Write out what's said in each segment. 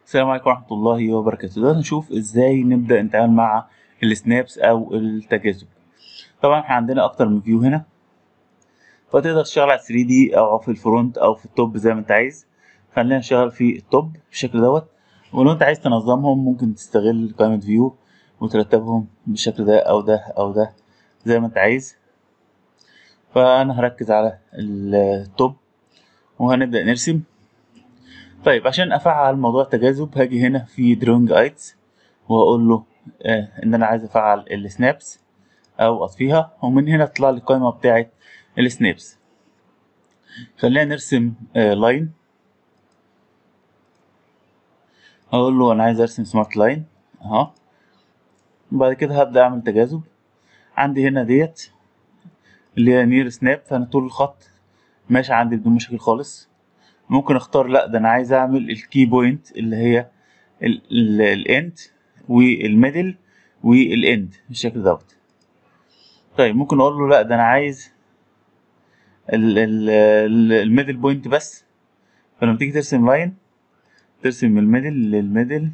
السلام عليكم ورحمة الله وبركاته دلوقتي نشوف ازاي نبدأ نتعامل مع السنابس او التجاذب طبعا احنا عندنا اكتر من فيو هنا فتقدر تشتغل على 3 دي او في الفرونت او في التوب زي ما انت عايز خلينا نشتغل في التوب بالشكل دوت ولو انت عايز تنظمهم ممكن تستغل قائمة فيو وترتبهم بالشكل ده او ده او ده زي ما انت عايز فانا هركز على التوب وهنبدأ نرسم طيب عشان افعل موضوع التجاذب هاجي هنا في دروينج ايتس وهقول له آه ان انا عايز افعل السنابس او اطفيها ومن هنا تطلع لي القائمه بتاعه السنابس خلينا نرسم آه لاين هقول له انا عايز ارسم سمارت لاين اهو وبعد كده هبدا اعمل تجاذب عندي هنا ديت اللي هي نير سناب فانا طول الخط ماشي عندي بدون مشاكل خالص ممكن اختار لا ده انا عايز اعمل الكي بوينت اللي هي الاند والميدل والاند بالشكل دوت طيب ممكن اقول له لا ده انا عايز الميدل بوينت بس فلما تيجي ترسم لاين ترسم من الميدل للميدل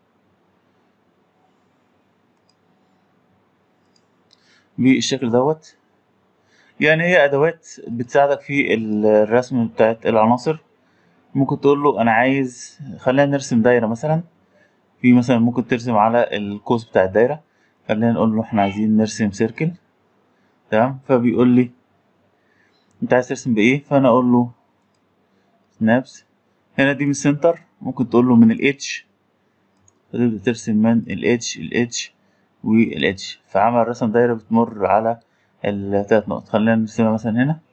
بالشكل دوت يعني هي ادوات بتساعدك في الرسم بتاعت العناصر ممكن تقول له انا عايز خلينا نرسم دايره مثلا في مثلا ممكن ترسم على القوس بتاع الدايره خلينا نقول له احنا عايزين نرسم سيركل تمام فبيقول لي انت عايز ترسم بايه فانا اقول له سنابس هنا دي من السنتر ممكن تقول له من الاتش فتبدا ترسم من الاتش الاتش والاتش فعمل رسم دايره بتمر على الثلاث نقط خلينا نرسمها مثلا هنا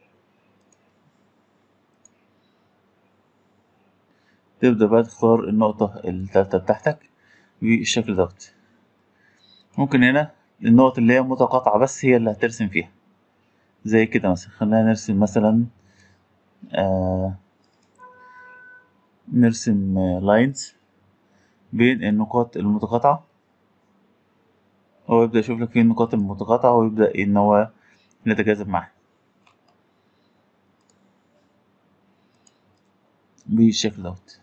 تبدأ بقى تختار النقطة التالتة بتاعتك بالشكل دوت ممكن هنا النقط اللي هي متقاطعة بس هي اللي هترسم فيها زي كده مثلا خلينا نرسم مثلا آه نرسم لاينز بين النقاط المتقاطعة هو يبدأ يشوف لك فين النقاط المتقاطعة ويبدأ إن هو نتجاذب معاها بالشكل دوت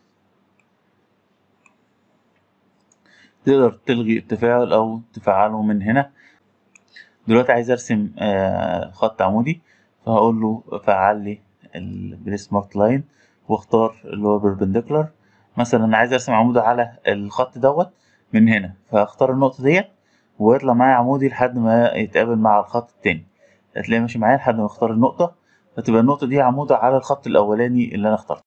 تقدر تلغي التفاعل او تفعله من هنا دلوقتي عايز ارسم آه خط عمودي فهقول له فعل لي السمارت لاين واختار اللي هو بيربنديكولار مثلا عايز ارسم عمود على الخط دوت من هنا فاختار النقطه ديت ويطلع معايا عمودي لحد ما يتقابل مع الخط التاني هتلاقيه ماشي معايا لحد ما اختار النقطه فتبقى النقطه دي عمودة على الخط الاولاني اللي انا اخترته